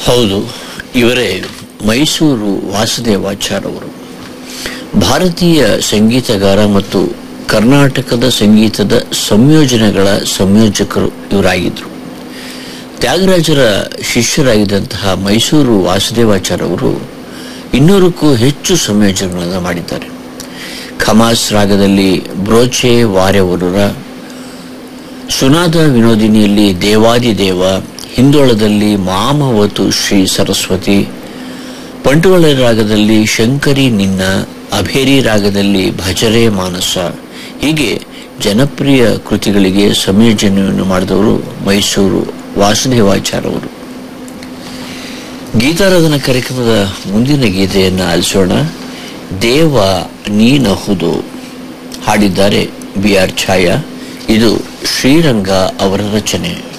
ಹೌದು ಇವರೇ ಮೈಸೂರು ವಾಸುದೇವಾಚಾರ್ ಅವರು ಭಾರತೀಯ ಸಂಗೀತಗಾರ ಮತ್ತು ಕರ್ನಾಟಕದ ಸಂಗೀತದ ಸಂಯೋಜನೆಗಳ ಸಂಯೋಜಕರು ಇವರಾಗಿದ್ದರು ತ್ಯಾಗರಾಜರ ಶಿಷ್ಯರಾಗಿದ್ದಂತಹ ಮೈಸೂರು ವಾಸುದೇವಾಚಾರ್ ಅವರು ಇನ್ನೂರಕ್ಕೂ ಹೆಚ್ಚು ಸಂಯೋಜನೆಗಳನ್ನು ಮಾಡಿದ್ದಾರೆ ಖಮಾಸ್ ರಾಗದಲ್ಲಿ ಬ್ರೋಚೆ ವಾರೆವರುರ ಸುನಾದ ವಿನೋದಿನಿಯಲ್ಲಿ ದೇವಾದಿದೇವ ಹಿಂದೋಳದಲ್ಲಿ ಮಾಮವತು ಶ್ರೀ ಸರಸ್ವತಿ ಪಂಟುವಳ ರಾಗದಲ್ಲಿ ಶಂಕರಿ ನಿನ್ನ ಅಭೇರಿ ರಾಗದಲ್ಲಿ ಭಜರೆ ಮಾನಸ ಹೀಗೆ ಜನಪ್ರಿಯ ಕೃತಿಗಳಿಗೆ ಸಂಯೋಜನೆಯನ್ನು ಮಾಡಿದವರು ಮೈಸೂರು ವಾಸುದೇವಾಚಾರ್ ಅವರು ಗೀತಾರಾಧನ ಕಾರ್ಯಕ್ರಮದ ಮುಂದಿನ ಗೀತೆಯನ್ನು ಆಲಿಸೋಣ ದೇವ ನೀನಹುದು ಹಾಡಿದ್ದಾರೆ ಬಿ ಆರ್ ಛಾಯಾ ಇದು ಶ್ರೀರಂಗ ಅವರ ರಚನೆ